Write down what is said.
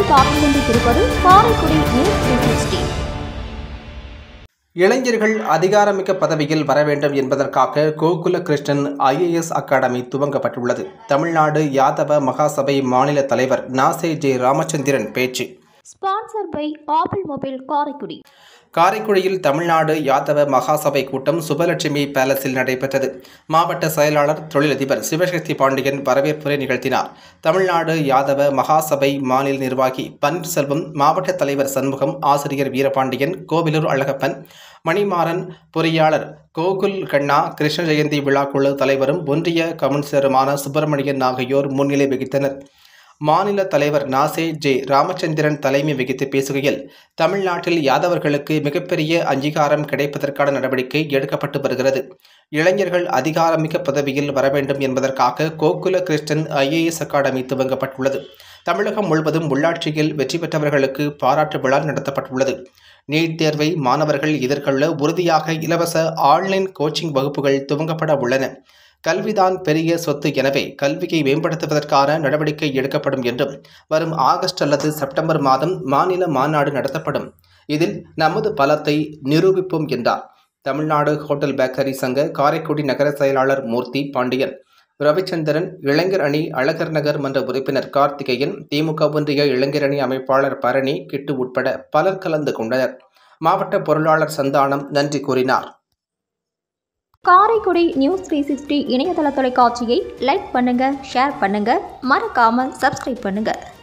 பார்த்துக் கொண்டிருப்பது Karaikudi news three sixty இளைஞர்கள் அதிகாரமிக்க பதவியில் வர வேண்டும் என்பதற்காக கோகுல கிருஷ்ணன் ஐஏஎஸ் அகாடமி துவங்கப்பட்டுள்ளது தமிழ்நாடு யாதவ மகாசபை மாநில தலைவர் நாசே ஜே ராமச்சந்திரன் பேச்சு sponsor by Apple mobile Karaikudi காரைக்குடியில் தமிழ்நாடு யாதவ மகாசபை கூட்டம் சுபலட்சுமி பேலஸில் நடைபெற்றது மாவட்ட செயலாளர் தொழிலதிபர் சிவசக்தி பாண்டியன் வரவேற்புரை நிகழ்த்தினார் தமிழ்நாடு யாதவ மகாசபை மாநில நிர்வாகி பன்னீர்செல்வம் மாவட்ட தலைவர் சண்முகம் ஆசிரியர் வீரபாண்டியன் கோவிலூர் அழகப்பன் மணிமாறன் பொறியாளர் கோகுல் கண்ணா கிருஷ்ண ஜெயந்தி விழாக்குழு தலைவரும் ஒன்றிய கவுன்சிலருமான சுப்பிரமணியன் ஆகியோர் முன்னிலை வகித்தனர் மாநில தலைவர் நாசே ஜே ராமச்சந்திரன் தலைமை வகித்து பேசுகையில் தமிழ்நாட்டில் யாதவர்களுக்கு மிகப்பெரிய அங்கீகாரம் கிடைப்பதற்கான நடவடிக்கை எடுக்கப்பட்டு வருகிறது இளைஞர்கள் அதிகாரமிக்க பதவியில் வர வேண்டும் என்பதற்காக கோகுல கிருஷ்ணன் ஐஏஎஸ் அகாடமி துவங்கப்பட்டுள்ளது தமிழகம் முழுவதும் உள்ளாட்சியில் வெற்றி பெற்றவர்களுக்கு பாராட்டு விழா நடத்தப்பட்டுள்ளது நீட் தேர்வை மாணவர்கள் எதிர்கொள்ள உறுதியாக இலவச ஆன்லைன் கோச்சிங் வகுப்புகள் துவங்கப்பட உள்ளன கல்விதான் பெரிய சொத்து எனவே கல்வியை மேம்படுத்துவதற்கான நடவடிக்கை எடுக்கப்படும் என்றும் வரும் ஆகஸ்ட் அல்லது செப்டம்பர் மாதம் மாநில மாநாடு நடத்தப்படும் இதில் நமது பலத்தை நிரூபிப்போம் என்றார் தமிழ்நாடு ஹோட்டல் பேக்கரி சங்க காரைக்குடி நகர செயலாளர் மூர்த்தி பாண்டியன் ரவிச்சந்திரன் இளைஞர் அணி அழகர் நகர் மன்ற உறுப்பினர் கார்த்திகேயன் திமுக ஒன்றிய இளைஞர் அணி அமைப்பாளர் பரணி கிட்டு உட்பட பலர் கலந்து கொண்டனர் மாவட்ட பொருளாளர் சந்தானம் நன்றி கூறினார் காரைக்குடி நியூஸ் த்ரீ சிக்ஸ்டி இணையதள தொலைக்காட்சியை லைக் பண்ணுங்க ஷேர் பண்ணுங்க மறக்காம சப்ஸ்கிரைப் பண்ணுங்க